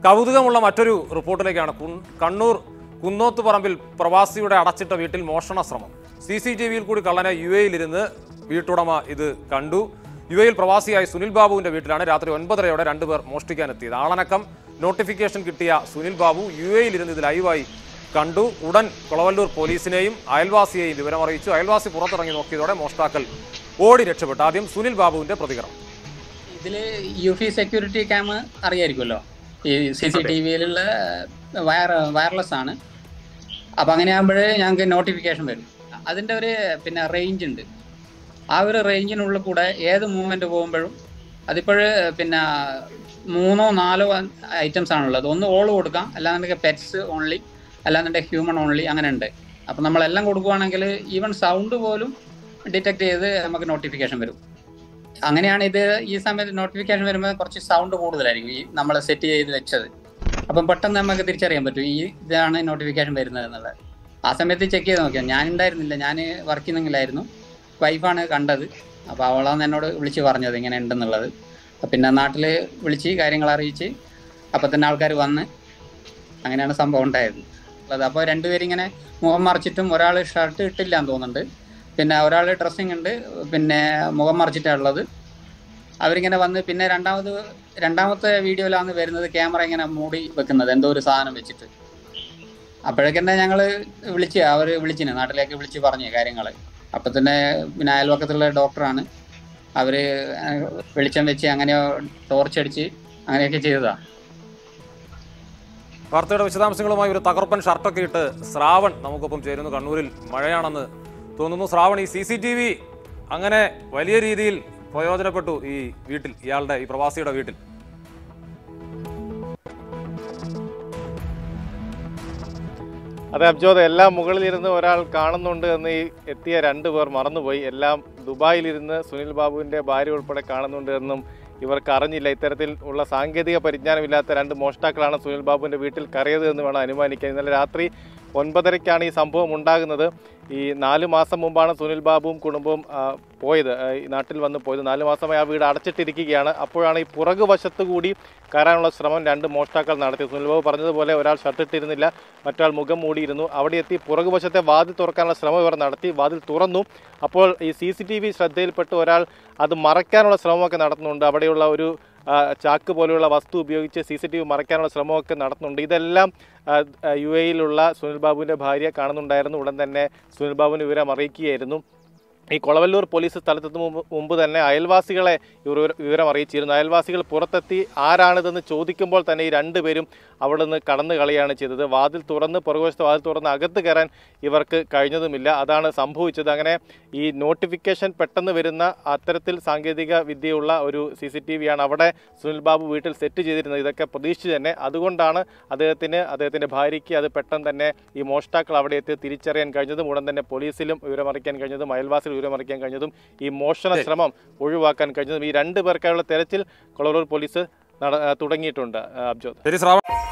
കൗതുകമുള്ള മറ്റൊരു റിപ്പോർട്ടിലേക്കാണ് കുൻ- കണ്ണൂർ കുന്നോത്തുപറമ്പിൽ പ്രവാസിയുടെ അടച്ചിട്ട വീട്ടിൽ മോഷണ ശ്രമം സി സി ടി വിയിൽ കൂടി കള്ളനെ യു എയിലിരുന്ന് വീട്ടുടമ ഇത് കണ്ടു യു എയിൽ പ്രവാസിയായ സുനിൽ ബാബുവിന്റെ വീട്ടിലാണ് രാത്രി ഒൻപതരയോടെ രണ്ടുപേർ മോഷ്ടിക്കാനെത്തിയത് ആളനക്കം നോട്ടിഫിക്കേഷൻ കിട്ടിയ സുനിൽ ബാബു യു എയിലിരുന്ന് ഇത് ലൈവായി കണ്ടു ഉടൻ കുളവല്ലൂർ പോലീസിനെയും അയൽവാസിയെയും വിവരമറിയിച്ചു അയൽവാസി പുറത്തിറങ്ങി നോക്കിയതോടെ മോഷ്ടാക്കൾ ഓടി രക്ഷപ്പെട്ടു ആദ്യം സുനിൽ ബാബുവിന്റെ പ്രതികരണം ഇതിൽ യു പി സെക്യൂരിറ്റി ക്യാം അറിയായിരിക്കുമല്ലോ ഈ സി സി ടി വിയിലുള്ള വയർ വയർലെസ് ആണ് അപ്പം അങ്ങനെ ആകുമ്പോഴേ ഞങ്ങൾക്ക് നോട്ടിഫിക്കേഷൻ വരും അതിൻ്റെ ഒരു പിന്നെ റേഞ്ച് ഉണ്ട് ആ ഒരു റേഞ്ചിനുള്ളിൽ കൂടെ ഏത് മൂവ്മെൻറ്റ് പോകുമ്പോഴും അതിപ്പോൾ പിന്നെ മൂന്നോ നാലോ ഐറ്റംസ് ആണുള്ളത് ഒന്ന് ഓൾ കൊടുക്കാം അല്ലാന്നുണ്ടെങ്കിൽ പെറ്റ്സ് ഓൺലി അല്ലാന്നുണ്ടെങ്കിൽ ഹ്യൂമൻ ഓൺലി അങ്ങനെ ഉണ്ട് അപ്പം നമ്മളെല്ലാം കൊടുക്കുവാണെങ്കിൽ ഈവൻ സൗണ്ട് പോലും ഡിറ്റക്ട് ചെയ്ത് നമുക്ക് നോട്ടിഫിക്കേഷൻ വരും അങ്ങനെയാണ് ഇത് ഈ സമയത്ത് നോട്ടിഫിക്കേഷൻ വരുമ്പോൾ കുറച്ച് സൗണ്ട് കൂടുതലായിരിക്കും ഈ നമ്മൾ സെറ്റ് ചെയ്ത് വെച്ചത് അപ്പം പെട്ടെന്ന് നമുക്ക് തിരിച്ചറിയാൻ പറ്റും ഈ ഇതാണ് നോട്ടിഫിക്കേഷൻ വരുന്നത് എന്നുള്ളത് ആ സമയത്ത് ചെക്ക് ചെയ്ത് നോക്കിയാൽ ഞാൻ ഉണ്ടായിരുന്നില്ല ഞാൻ വർക്ക് ചെയ്യുന്നെങ്കിലായിരുന്നു വൈഫാണ് കണ്ടത് അപ്പോൾ അവളാണ് എന്നോട് വിളിച്ച് പറഞ്ഞത് ഇങ്ങനെ ഉണ്ടെന്നുള്ളത് അപ്പൊ പിന്നെ നാട്ടിൽ വിളിച്ച് കാര്യങ്ങൾ അറിയിച്ച് അപ്പം തന്നെ ആൾക്കാർ വന്ന് അങ്ങനെയാണ് സംഭവം ഉണ്ടായത് ഉള്ളത് അപ്പോൾ രണ്ടുപേരിങ്ങനെ മുഖം മറിച്ചിട്ടും ഒരാൾ ഷർട്ട് ഇട്ടില്ല എന്ന് തോന്നുന്നുണ്ട് പിന്നെ ഒരാൾ ഡ്രസ്സിങ് ഉണ്ട് പിന്നെ മുഖം മറിച്ചിട്ടാണ് ഉള്ളത് അവരിങ്ങനെ വന്ന് പിന്നെ രണ്ടാമത് രണ്ടാമത്തെ വീഡിയോയിലാണ് വരുന്നത് ക്യാമറ ഇങ്ങനെ മൂടി വെക്കുന്നത് എന്തോ ഒരു സാധനം വെച്ചിട്ട് അപ്പോഴേക്കെന്നെ ഞങ്ങൾ വിളിച്ച് അവർ വിളിച്ചിന് നാട്ടിലേക്ക് വിളിച്ച് പറഞ്ഞു കാര്യങ്ങൾ അപ്പം തന്നെ പിന്നെ അയൽവക്കത്തുള്ള ഡോക്ടറാണ് അവർ വെളിച്ചം വെച്ച് അങ്ങനെ ടോർച്ച് അടിച്ച് അങ്ങനെയൊക്കെ ചെയ്തതാണ് വാർത്തയുടെ വിശദാംശങ്ങളുമായി ഒരു തകർപ്പൻ ഷർട്ടൊക്കെ ഇട്ട് ശ്രാവൺ നമുക്കൊപ്പം ചേരുന്നു കണ്ണൂരിൽ മഴയാണെന്ന് തോന്നുന്നു ശ്രാവൺ ഈ സി സി ടി വി അങ്ങനെ വലിയ രീതിയിൽ പ്രയോജനപ്പെട്ടു ഈ വീട്ടിൽ ഇയാളുടെ ഈ പ്രവാസിയുടെ വീട്ടിൽ അതെ അബ്ജോദ് എല്ലാം മുകളിലിരുന്ന് ഒരാൾ കാണുന്നുണ്ട് എന്ന് ഈ എത്തിയ രണ്ടു പേർ മറന്നുപോയി എല്ലാം ദുബായിലിരുന്ന് സുനിൽ ബാബുവിന്റെ ഭാര്യ ഉൾപ്പെടെ കാണുന്നുണ്ട് എന്നും ഇവർക്ക് അറിഞ്ഞില്ല ഇത്തരത്തിൽ ഉള്ള സാങ്കേതിക പരിജ്ഞാനമില്ലാത്ത രണ്ട് മോഷ്ടാക്കളാണ് സുനിൽ ബാബുവിന്റെ വീട്ടിൽ കയറിയത് എന്ന് വേണം അനുമാനിക്കാൻ ഇന്നലെ രാത്രി ഒൻപതരയ്ക്കാണ് ഈ സംഭവം ഉണ്ടാകുന്നത് ഈ നാല് മാസം മുമ്പാണ് സുനിൽ ബാബുവും കുടുംബവും ആ, പോയത് ആ, ഈ നാട്ടിൽ വന്ന് പോയത് നാല് മാസമായി ആ വീട് അടച്ചിട്ടിരിക്കുകയാണ് അപ്പോഴാണ് ഈ പുറകു വശത്ത് കൂടി കയറാനുള്ള ശ്രമം രണ്ട് മോഷ്ടാക്കൾ നടത്തി സുനിൽ ബാബു പറഞ്ഞതുപോലെ ഒരാൾ ഷർട്ടിട്ടിരുന്നില്ല മറ്റൊരാൾ മുഖം മൂടിയിരുന്നു അവിടെ എത്തി പുറകു വശത്തെ വാതിൽ തുറക്കാനുള്ള ശ്രമം ഇവർ നടത്തി വാതിൽ തുറന്നു അപ്പോൾ ഈ സി സി ടി വി ശ്രദ്ധയിൽപ്പെട്ട് ഒരാൾ അത് മറയ്ക്കാനുള്ള ശ്രമമൊക്കെ നടത്തുന്നുണ്ട് അവിടെയുള്ള ഒരു ആ, ചാക്ക് പോലെയുള്ള വസ്തു ഉപയോഗിച്ച് സി സി ടി വി മറയ്ക്കാനുള്ള ശ്രമമൊക്കെ നടത്തുന്നുണ്ട് ഇതെല്ലാം ആ, ആ, യു എയിലുള്ള സുനിൽ ബാബുവിൻ്റെ ഭാര്യ കാണുന്നുണ്ടായിരുന്നു ഉടൻ തന്നെ സുനിൽ ബാബുവിന് വിവരം അറിയിക്കുകയായിരുന്നു ഈ കൊളവല്ലൂർ പോലീസ് സ്ഥലത്തെത്തും മുമ്പ് മുമ്പ് തന്നെ അയൽവാസികളെ ഇവർ വിവര- വിവരം അറിയിച്ചിരുന്നു അയൽവാസികൾ പുറത്തെത്തി ആരാണിതെന്ന് ചോദിക്കുമ്പോൾ തന്നെ ഈ രണ്ടുപേരും അവിടെ നിന്ന് കടന്നു കളയാണ് ചെയ്തത് വാതിൽ തുറന്ന് പുറകുവശത്ത് വാതിൽ തുറന്ന് അകത്ത് കയറാൻ ഇവർക്ക് കഴിഞ്ഞതുമില്ല അതാണ് സംഭവിച്ചത് അങ്ങനെ ഈ നോട്ടിഫിക്കേഷൻ പെട്ടെന്ന് വരുന്ന അത്തരത്തിൽ സാങ്കേതിക വിദ്യയുള്ള ഒരു സി സി ടി വിയാണ് അവിടെ സുനിൽ ബാബു വീട്ടിൽ സെറ്റ് ചെയ്തിരുന്നത് ഇതൊക്കെ പ്രതീക്ഷിച്ച് തന്നെ അതുകൊണ്ടാണ് അദ്ദേഹത്തിന് അദ്ദേഹത്തിൻ്റെ ഭാര്യയ്ക്ക് അത് പെട്ടെന്ന് തന്നെ ഈ മോഷ്ടാക്കൾ അവിടെ എത്തി തിരിച്ചറിയാൻ കഴിഞ്ഞതും ഉടൻ തന്നെ പോലീസിലും വിവരമറിയിക്കാൻ കഴിഞ്ഞതും അയൽവാസികൾ വിവരമറിയിക്കാൻ കഴിഞ്ഞതും ഈ മോഷണ ശ്രമം ഒഴിവാക്കാൻ കഴിഞ്ഞതും ഈ രണ്ട് പേർക്കായുള്ള തെരച്ചിൽ കൊളറൂർ പോലീസ് നട തുടങ്ങിയിട്ടുണ്ട് അബ്ജോദ് ശരി ശ്രാവൺ